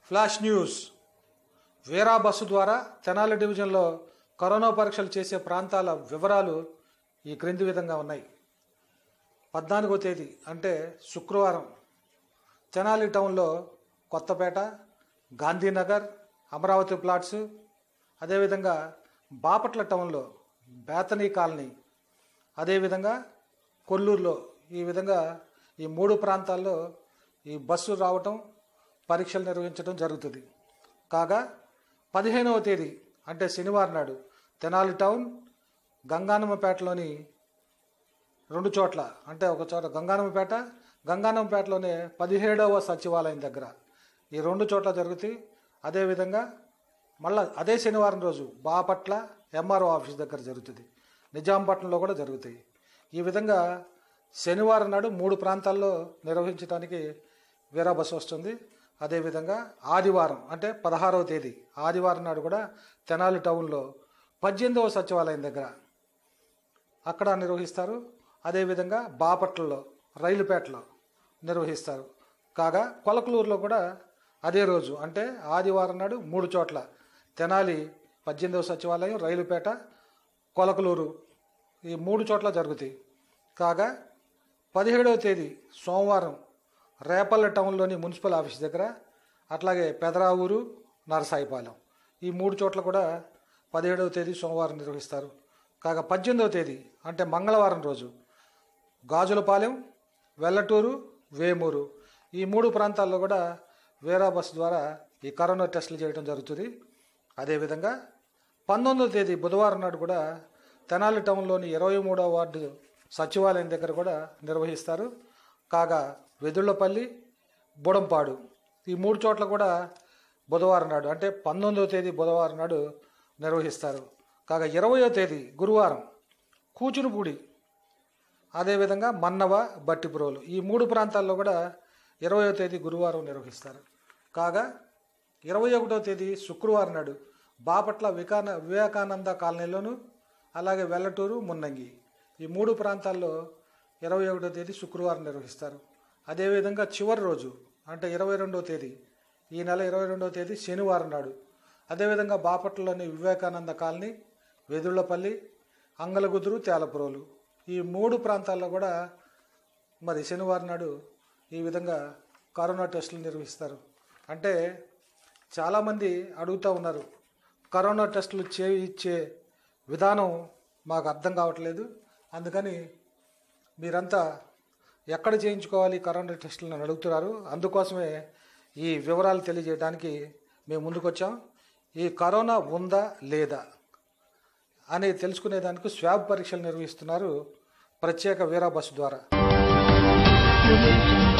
Flash news వేరా bus ద్వారా తెనాలి డివిజన్లో కరోనా పరీక్షలు చేసే ప్రాంతాల వివరాలు ఈ క్రింది విధంగా ఉన్నాయి పద్నాలుగో తేదీ అంటే శుక్రవారం తెనాలి టౌన్లో కొత్తపేట గాంధీనగర్ అమరావతి ప్లాట్స్ అదేవిధంగా బాపట్ల టౌన్లో బేతనీ కాలనీ అదేవిధంగా కొల్లూరులో ఈ విధంగా ఈ మూడు ప్రాంతాల్లో ఈ బస్సు రావటం పరీక్షలు నిర్వహించడం జరుగుతుంది కాగా పదిహేనవ తేదీ అంటే శనివారం నాడు తెనాలి టౌన్ గంగానమ్మపేటలోని రెండు చోట్ల అంటే ఒక చోట గంగానమ్మపేట గంగానమ్మపేటలోనే పదిహేడవ సచివాలయం దగ్గర ఈ రెండు చోట్ల జరుగుతాయి అదేవిధంగా మళ్ళా అదే శనివారం రోజు బాపట్ల ఎంఆర్ఓ ఆఫీస్ దగ్గర జరుగుతుంది నిజాంపట్నంలో కూడా జరుగుతాయి ఈ విధంగా శనివారం నాడు మూడు ప్రాంతాల్లో నిర్వహించడానికి వేరే బస్సు వస్తుంది అదేవిధంగా ఆదివారం అంటే పదహారవ తేదీ ఆదివారం నాడు కూడా తెనాలి టౌన్లో పద్దెనిమిదవ సచివాలయం దగ్గర అక్కడ నిర్వహిస్తారు అదేవిధంగా బాపట్లలో రైలుపేటలో నిర్వహిస్తారు కాగా కొలకలూరులో కూడా అదే రోజు అంటే ఆదివారం నాడు మూడు చోట్ల తెనాలి పద్దెనిమిదవ సచివాలయం రైలుపేట కొలకలూరు ఈ మూడు చోట్ల జరుగుతాయి కాగా పదిహేడవ తేదీ సోమవారం రేపల్ల టౌన్లోని మున్సిపల్ ఆఫీస్ దగ్గర అట్లాగే పెదరావూరు నరసాయిపాలెం ఈ మూడు చోట్ల కూడా పదిహేడవ తేదీ సోమవారం నిర్వహిస్తారు కాగా పద్దెనిమిదవ తేదీ అంటే మంగళవారం రోజు గాజులపాలెం వెల్లటూరు వేమూరు ఈ మూడు ప్రాంతాల్లో కూడా వేరా బస్సు ద్వారా ఈ కరోనా టెస్టులు చేయడం జరుగుతుంది అదేవిధంగా పంతొమ్మిదవ తేదీ బుధవారం నాడు కూడా తెనాలి టౌన్లోని ఇరవై మూడవ వార్డు సచివాలయం దగ్గర కూడా నిర్వహిస్తారు కాగా వెదుళ్లపల్లి బుడంపాడు ఈ మూడు చోట్ల కూడా బుధవారం నాడు అంటే పంతొమ్మిదవ తేదీ బుధవారం నాడు నిర్వహిస్తారు కాగా ఇరవయో తేదీ గురువారం కూచునుపూడి అదేవిధంగా మన్నవ బట్టిపురోలు ఈ మూడు ప్రాంతాల్లో కూడా ఇరవయో తేదీ గురువారం నిర్వహిస్తారు కాగా ఇరవై ఒకటో తేదీ శుక్రవారం నాడు బాపట్ల వికాన వివేకానంద కాలనీలోను అలాగే వెల్లటూరు మున్నంగి ఈ మూడు ప్రాంతాల్లో ఇరవై ఒకటో తేదీ శుక్రవారం నిర్వహిస్తారు అదేవిధంగా చివరి రోజు అంటే ఇరవై రెండవ తేదీ ఈ నెల ఇరవై రెండవ తేదీ శనివారం నాడు అదేవిధంగా బాపట్లలోని వివేకానంద కాలనీ వెదుళ్లపల్లి అంగలగుదురు తేలపురోలు ఈ మూడు ప్రాంతాల్లో కూడా మరి శనివారం నాడు ఈ విధంగా కరోనా టెస్టులు నిర్వహిస్తారు అంటే చాలామంది అడుగుతూ ఉన్నారు కరోనా టెస్టులు చేయించే విధానం మాకు అర్థం కావట్లేదు అందుకని మీరంతా ఎక్కడ చేయించుకోవాలి కరోనా టెస్టులు అని అడుగుతున్నారు అందుకోసమే ఈ వివరాలు తెలియజేయడానికి మేము ముందుకొచ్చాం ఈ కరోనా ఉందా లేదా అనేది తెలుసుకునేదానికి స్వాబ్ పరీక్షలు నిర్వహిస్తున్నారు ప్రత్యేక వీరా బస్సు ద్వారా Audio Jungle.